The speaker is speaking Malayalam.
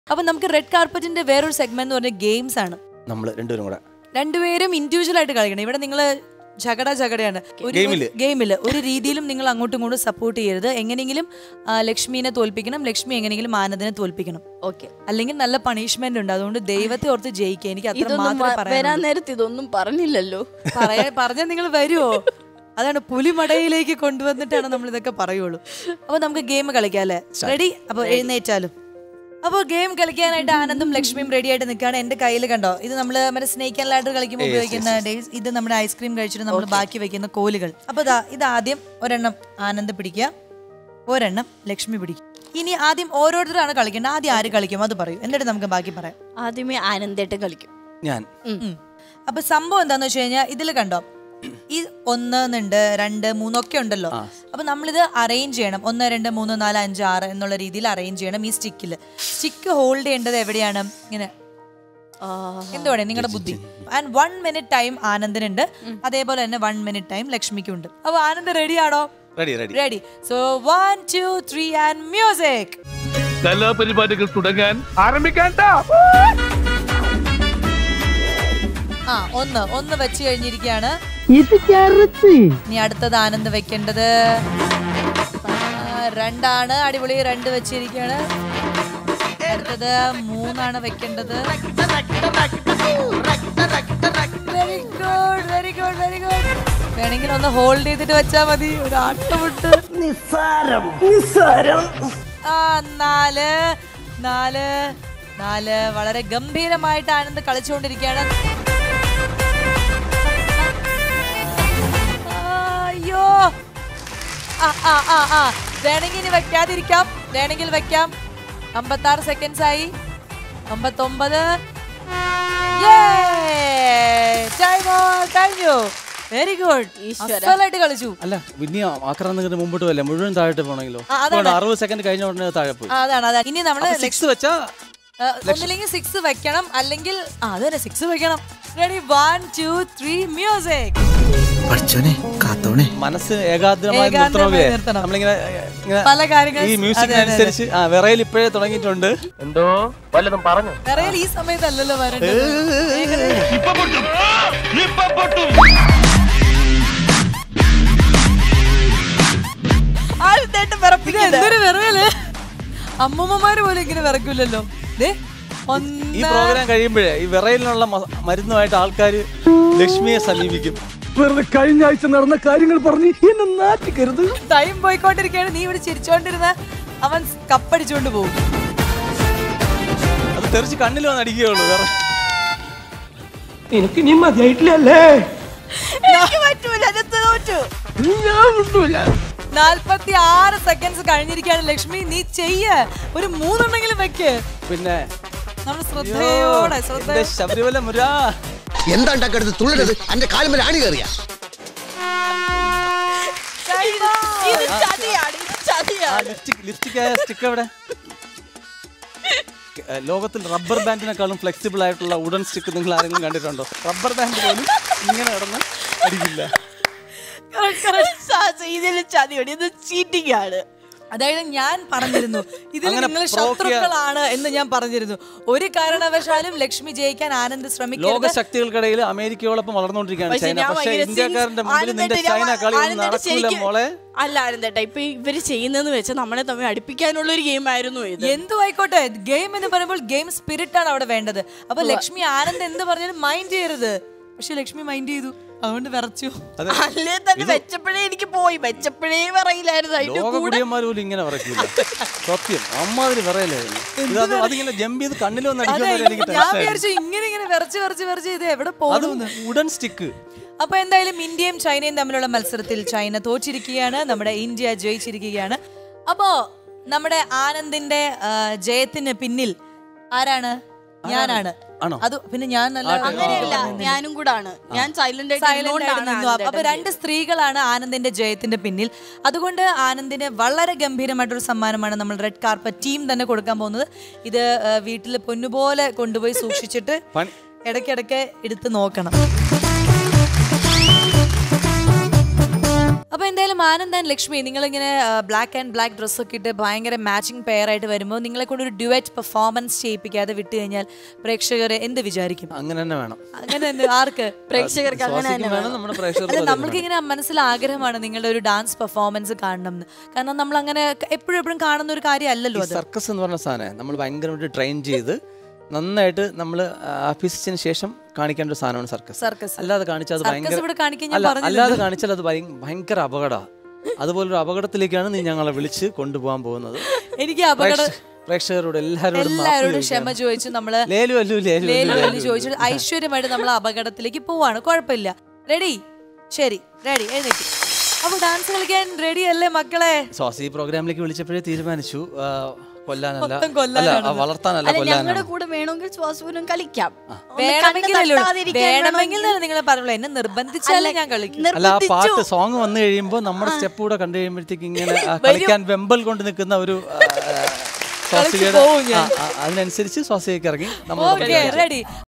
അപ്പൊ നമുക്ക് റെഡ് കാർപ്പറ്റിന്റെ വേറൊരു സെഗ്മെന്റ് എന്ന് പറഞ്ഞ ഗെയിംസ് ആണ് നമ്മൾ രണ്ടുപേരും കൂടെ രണ്ടുപേരും ഇൻഡിവിജ്വൽ ആയിട്ട് കളിക്കണം ഇവിടെ നിങ്ങൾ ഝഗട ഝഗടയാണ് ഒരു- ഗെയിമില്? ഗെയിമില് ഒരു രീതിയിലും നിങ്ങൾ അങ്ങോട്ടും ഇങ്ങോട്ടും സപ്പോർട്ട് ചെയ്യരുത് എങ്ങനെയെങ്കിലും ആ, ലക്ഷ്മീനെ തോൽപ്പിക്കണം ലക്ഷ്മി എങ്ങനെയെങ്കിലും ആനന്ദിനെ തോൽപ്പിക്കണം ഓക്കെ അല്ലെങ്കിൽ നല്ല പണിഷ്മെന്റ് ഉണ്ട് അതുകൊണ്ട് ദൈവത്തെ ഓർത്ത് ജയിക്കുക എനിക്ക് അത്ര ഇതൊന്നും മാത്രമേ വ- വരാൻ പറയാൻ നേരത്ത് ഇതൊന്നും പറഞ്ഞില്ലല്ലോ പറയാ പറഞ്ഞാൽ നിങ്ങൾ വരുമോ അതാണ് പുലിമടയിലേക്ക് കൊണ്ടുവന്നിട്ടാണ് നമ്മൾ ഇതൊക്കെ പറയുള്ളൂ അപ്പൊ നമുക്ക് ഗെയിം കളിക്കാം അല്ലേ റെഡി അപ്പൊ എഴുന്നേറ്റാലും അപ്പോൾ ഗെയിം കളിക്കാനായിട്ട് ആനന്ദും ലക്ഷ്മിയും റെഡി ആയിട്ട് നിൽക്കുകയാണ് എന്റെ കയ്യിൽ കണ്ടോ ഇത് നമ്മൾ മറ്റേ സ്നേക്ക് ആൻഡ് ലാഡർ കളിക്കുമ്പോൾ ഉപയോഗിക്കുന്ന ഡേയ്സ് ഇത് നമ്മുടെ ഐസ്ക്രീം കഴിച്ചിട്ട് നമ്മൾ ബാക്കി വെക്കുന്ന കോലുകൾ അപ്പൊ ഇതാ ഇത് ആദ്യം ഒരെണ്ണം ആനന്ദ് പിടിക്കുക ഒരെണ്ണം ലക്ഷ്മി പിടിക്കും ഇനി ആദ്യം ഓരോരുത്തരാണ് കളിക്കേണ്ടത് ആദ്യം ആര് കളിക്കും അത് പറയൂ എന്നിട്ട് നമുക്ക് ബാക്കി പറയാം ആദ്യമേ ആനന്ദേട്ടൻ കളിക്കും ഞാൻ ഉം. അപ്പൊ സംഭവം എന്താന്ന് വെച്ച് കഴിഞ്ഞാൽ ഇതിൽ കണ്ടോ ഈ ഒന്ന് എന്നുണ്ട് രണ്ട് മൂന്നൊക്കെ ഉണ്ടല്ലോ അപ്പൊ നമ്മളിത് അറേഞ്ച് ചെയ്യണം ഒന്ന് രണ്ട് മൂന്ന് നാല് അഞ്ച് ആറ് എന്നുള്ള രീതിയിൽ അറേഞ്ച് ചെയ്യണം ഈ സ്റ്റിക്കിൽ സ്റ്റിക്ക് ഹോൾഡ് ചെയ്യേണ്ടത് എവിടെയാണ് ഇങ്ങനെ എന്തുവാണ് നിങ്ങളുടെ ബുദ്ധി ആൻഡ് വൺ മിനിറ്റ് ടൈം ആനന്ദിനുണ്ട് അതേപോലെ തന്നെ വൺ മിനിറ്റ് ടൈം ലക്ഷ്മിക്കും ഉണ്ട് അപ്പൊ ആനന്ദ് റെഡി ആണോ ready ready ready so one two three and music കലാപരിപാടികൾ തുടങ്ങാൻ ആരംഭിക്കാൻ ആ ഒന്ന് ഒന്ന് വെച്ച് കഴിഞ്ഞിരിക്കുകയാണ് ഇത് ചെറുത്ത് ഇനി അടുത്തത് ആനന്ദ് വെക്കേണ്ടത് ആ, രണ്ടാണ് അടിപൊളി രണ്ട് വെച്ചിരിക്കുകയാണ് അടുത്തത് മൂന്നാണ് വെക്കേണ്ടത് very good very good very good വേണമെങ്കിൽ ഒന്ന് ഹോൾഡ് ചെയ്തിട്ട് വെച്ചാ മതി ഒരു ആട്ടമുട്ട് നിസ്സാരം നിസ്സാരം ആ നാല് നാല് നാല് വളരെ ഗംഭീരമായിട്ട് ആനന്ദ് കളിച്ചുകൊണ്ടിരിക്കുകയാണ് ആ, അയ്യോ ആ ആ ആ ആ വേണമെങ്കിൽ ഇനി വെക്കാതിരിക്കാം വേണമെങ്കിൽ വെക്കാം അമ്പത്താറ് സെക്കൻഡ്സ് ആയി അമ്പത്തൊമ്പത് ടൈം കഴിഞ്ഞു വെരി ഗുഡ് ഈശ്വര. അസലായിട്ട് കളിച്ചു അല്ല പിന്നെ ആക്രമണത്തിന് മുമ്പോട്ട് പോയല്ലേ മുഴുവൻ താഴോട്ട് പോകണമെങ്കിലോ ആ, അതാണ്. അതുകൊണ്ട് അറുപത് സെക്കൻഡ് കഴിഞ്ഞ ഉടനെ താഴെ പോയി ആ, അതാണ് അതാണ് ഇനി നമ്മള് സിക്സ് വെച്ചാ ആ, ഒന്നില്ലെങ്കിൽ സിക്സ് വെക്കണം അല്ലെങ്കിൽ ആ അത് തന്നെ സിക്സ് വെക്കണം ready one two three music പഠിച്ചോനെ കാത്തോണേ മനസ്സ് ഏകാഗ്രമായി ഏകാഗ്രമായി നിർത്തണമെങ്കിലേ നിർത്തണം. നമ്മളിങ്ങനെ ഇങ്ങനെ പല കാര്യങ്ങൾ ഈ അതെ, മ്യൂസിക് അതെ, അനുസരിച്ച് ആ വിറയിൽ ഇപ്പോഴേ തുടങ്ങിയിട്ടുണ്ട് എന്തോ വല്ലതും പറഞ്ഞു നിറയൽ ഈ സമയത്തല്ലല്ലോ വരേണ്ടത് ഇപ്പൊ പൊട്ടും ഇപ്പൊ പൊട്ടും ആനന്ദേട്ടൻ ഇത് വിറപ്പിക്കുന്നത് എന്തൊരു വിറയല് അമ്മൂമ്മമാര് പോലും ഇങ്ങനെ വിറക്കില്ലല്ലോ ദേ ഈ ഒന്ന് പ്രോഗ്രാം കഴിയുമ്പോഴേ ഈ വിറയിലിനുള്ള മ- മരുന്നുമായിട്ട് ആൾക്കാർ ലക്ഷ്മിയെ സമീപിക്കും വെറുതെ കഴിഞ്ഞ ആഴ്ച നടന്ന കാര്യങ്ങൾ പറഞ്ഞ് എന്നെ നാറ്റിക്കരുത് ടൈം പോയിക്കൊണ്ടിരിക്കുകയാണ് നീ ഇവിടെ ചിരിച്ചോണ്ടിരുന്ന അവൻ കപ്പടിച്ചോണ്ട് പോകും അത് തെറിച്ച് കണ്ണിൽ വന്ന് അടിക്കുകയുള്ളൂ വേറെ എനിക്ക് നീ മതിയായിട്ടില്ലല്ലേ എനിക്ക് പറ്റൂല അത് തോറ്റു ഞാൻ വിട്ടൂല നാൽപ്പത്തി ആറ് സെക്കൻഡ്സ് കഴിഞ്ഞിരിക്കുകയാണ് ലക്ഷ്മി നീ ചെയ്യ ഒരു മൂന്നെണ്ണെങ്കിലും വെക്ക് പിന്നെ നമ്മൾ ശ്രദ്ധയോടെ ശ്രദ്ധ എന്റെ ശബരിമല മുരാ എന്താ ഉണ്ടാക്കരുത് തുള്ളരുത് എന്റെ കാലുമേൽ ആണി കയറിയ ഇത് ചതിയാണ് ഇത് ചതിയാണ് ലിപ്സ്റ്റിക് ലിപ്സ്റ്റിക് ആയ സ്റ്റിക്ക് എവിടെ ഏ, ലോകത്തിൽ റബ്ബർ ബാൻഡിനെക്കാളും ഫ്ലെക്സിബിൾ ആയിട്ടുള്ള ഉടൻ സ്റ്റിക്ക് നിങ്ങൾ ആരെങ്കിലും കണ്ടിട്ടുണ്ടോ റബ്ബർ ബാൻഡ് പോലും ഇങ്ങനെ കിടന്ന് അടിക്കില്ല ഇതിൽ ചതിയാണ് ഇത് ചീറ്റിംഗ് ആണ് അതായത് ഞാൻ പറഞ്ഞിരുന്നു ഇതിൽ അങ്ങനെ നിങ്ങൾ പ്രോക്കിയ- ശത്രുക്കളാണ് എന്ന് ഞാൻ പറഞ്ഞിരുന്നു ഒരു കാരണവശാലും ലക്ഷ്മി ജയിക്കാൻ ആനന്ദ് ലോക ശ്രമിക്കരുത് ശക്തികൾക്കിടയിൽ അമേരിക്കയോടൊപ്പം വളർന്നുകൊണ്ടിരിക്കുകയാണ് പക്ഷേ ചൈന ഞാൻ പക്ഷേ ഭയങ്കര ഇന്ത്യക്കാരന്റെ serious- മുമ്പിൽ നിന്റെ ആനന്ദേട്ടാ, ചൈന ഞാൻ- കളി ഒന്നും ആനന്ദേട്ടാ നടക്കൂല ശരിക്കും- മോളെ അല്ല ആനന്ദേട്ടാ ഇപ്പൊ ഇവര് ചെയ്യുന്നതെന്ന് വെച്ചാൽ നമ്മളെ തമ്മിൽ അടുപ്പിക്കാനുള്ള ഒരു ഗെയിം ആയിരുന്നു ഇത് എന്തു ആയിക്കോട്ടെ ഗെയിം എന്ന് പറയുമ്പോൾ ഗെയിം സ്പിരിറ്റ് ആണ് അവിടെ വേണ്ടത് അപ്പൊ ലക്ഷ്മി ആനന്ദ് എന്ത് പറഞ്ഞാലും മൈൻഡ് ചെയ്യരുത് പക്ഷെ ലക്ഷ്മി മൈൻഡ് ചെയ്തു അതുകൊണ്ട് വിറച്ചു അല്ലേ തന്നെ വെച്ചപ്പോഴേ എനിക്ക് പോയി വെച്ചപ്പോഴേ പറയില്ലായിരുന്നു അതിന്റെ ലോക കൂടെ കുടിയന്മാർ പോലും ഇങ്ങനെ പറയില്ല സത്യം അമ്മാതിരി പറയലായിരുന്നു ഇത് അത് അതിങ്ങനെ ജമ്പ് ചെയ്ത് കണ്ണിൽ വന്ന് അതെ അടിക്കുമ്പോൾ എനിക്ക് ഞാൻ ടെൻഷൻ വിചാരിച്ചു ഇങ്ങനെ ഇങ്ങനെ വിറച്ച് വിറച്ച് വിറച്ച് ഇത് എവിടെ അത് പോകുന്നു ഉടൻ സ്റ്റിക്ക് അപ്പൊ എന്തായാലും ഇന്ത്യയും ചൈനയും തമ്മിലുള്ള മത്സരത്തിൽ ചൈന തോറ്റിരിക്കുകയാണ് നമ്മുടെ ഇന്ത്യ ജയിച്ചിരിക്കുകയാണ് അപ്പോ നമ്മുടെ ആനന്ദിന്റെ ആ, ജയത്തിന് പിന്നിൽ ആരാണ് ഞാനാണ് ആണോ? അത് പിന്നെ ഞാൻ നല്ല അങ്ങനെയല്ല ഞാനും കൂടാണ് ഞാൻ സൈലന്റ് ആയിട്ട് സൈലന്റ് ആയിട്ട് ഇരുന്നുകൊണ്ടാണ് നിന്നു അപ്പൊ ആനന്ദേട്ടൻ രണ്ട് സ്ത്രീകളാണ് ആനന്ദിന്റെ ജയത്തിന്റെ പിന്നിൽ അതുകൊണ്ട് ആനന്ദിന് വളരെ ഗംഭീരമായിട്ടൊരു സമ്മാനമാണ് നമ്മൾ റെഡ് കാർപ്പറ്റ് ടീം തന്നെ കൊടുക്കാൻ പോകുന്നത് ഇത് വീട്ടിൽ പൊന്നുപോലെ കൊണ്ടുപോയി സൂക്ഷിച്ചിട്ട് പണി ഇടയ്ക്കിടയ്ക്ക് എടുത്ത് നോക്കണം അപ്പൊ എന്തായാലും എന്തായാലും ആനന്ദ് ആൻഡ് ലക്ഷ്മി നിങ്ങളിങ്ങനെ ബ്ലാക്ക് ആൻഡ് ബ്ലാക്ക് ഡ്രസ്സൊക്കെ ഇട്ട് ഭയങ്കര മാച്ചിങ് പെയർ ആയിട്ട് വരുമ്പോൾ നിങ്ങളെ കൊണ്ട് ഒരു ഡ്യുവറ്റ് പെർഫോമൻസ് ചെയ്യിപ്പിക്കാതെ വിട്ടു കഴിഞ്ഞാൽ പ്രേക്ഷകർ എന്ത് വിചാരിക്കും അങ്ങനെ തന്നെ വേണം അങ്ങനെ എന്ത് ആർക്ക് പ്രേക്ഷകർക്ക് അങ്ങനെ തന്നെ സ്വാസിക്കും വേണം നമ്മുടെ പ്രേക്ഷകർക്ക് അല്ല അത് നമ്മൾക്ക് ഇങ്ങനെ മനസ്സിൽ ആഗ്രഹമാണ് നിങ്ങളുടെ ഒരു ഡാൻസ് പെർഫോമൻസ് കാണണം എന്ന് കാരണം നമ്മൾ അങ്ങനെ എപ്പോഴും എപ്പോഴും കാണുന്ന ഒരു കാര്യമല്ലല്ലോ അത് സർക്കസ് എന്ന് പറഞ്ഞ സാധനം നമ്മൾ ഭയങ്കരമായിട്ട് ട്രെയിൻ ചെയ്ത് നന്നായിട്ട് നമ്മൾ അഭ്യസിച്ചതിന് ശേഷം കാണിക്കേണ്ട ഒരു സാധനമാണ് സർക്കസ് സർക്കസ് അല്ലാതെ കാണിച്ചാൽ അത് സർക്കസ് ഭയങ്കര ഇവിടെ കാണിക്കാൻ ഞാൻ അല്ല പറഞ്ഞില്ലല്ലോ. അല്ലാതെ കാണിച്ചാൽ അത് ഭയ- ഭയങ്കര അപകടമാണ് അതുപോലൊരു അപകടത്തിലേക്കാണ് നീ ഞങ്ങളെ വിളിച്ച് കൊണ്ടുപോകാൻ പോകുന്നത് എനിക്ക് അപകട പ്രേക്ഷ- പ്രേക്ഷകരോട് എല്ലാവരോടും മാപ്പ് എല്ലാവരോടും ചോദിക്കുകയാണ്. ക്ഷമ ചോദിച്ചു നമ്മള് ലേലു അല്ലു ലേലു ലേലു അല്ലു, ലേലു ലേലു ചോദിച്ചിട്ട് ഐശ്വര്യമായിട്ട് നമ്മൾ അപകടത്തിലേക്ക് പോവാണ് കുഴപ്പമില്ല റെഡി ശരി റെഡി എഴുന്നേറ്റ് അപ്പൊ ഡാൻസ് കളിക്കാൻ റെഡി അല്ലേ മക്കളെ സ്വാസി ഈ പ്രോഗ്രാമിലേക്ക് വിളിച്ചപ്പോഴേ തീരുമാനിച്ചു ആ, കൊല്ലാനല്ല മൊത്തം അല്ല കൊല്ലാനാണെന്ന്. വളർത്താനല്ല അല്ല ഞങ്ങളുടെ കൊല്ലാനാണ് കൂടെ വേണമെങ്കിൽ ശ്വാസപൂരം കളിക്കാം ഒന്ന് വേണമെങ്കിൽ കണ്ണ് തട്ടാതിരിക്കാൻ വേണമെങ്കിൽ വേണമെങ്കിൽ. നിങ്ങൾ പറഞ്ഞോളൂ എന്നെ നിർബന്ധിച്ചാലേ ഞാൻ കളിക്കും അല്ല ആ പാട്ട് നിർബന്ധിച്ചു. സോങ് വന്നു കഴിയുമ്പോൾ നമ്മുടെ സ്റ്റെപ്പ് കൂടെ കണ്ടു കഴിയുമ്പോഴത്തേക്ക് ഇങ്ങനെ ആ, കളിക്കാൻ വെമ്പൽ കൊണ്ട് നിൽക്കുന്ന ഒരു ആ, ആ, സ്വാസികയുടെ പോവും ഞാൻ. ആ, ആ, അതിനനുസരിച്ച് സ്വാസികയ്ക്ക് ഇറങ്ങി നമ്മൾ ഓക്കെ റെഡി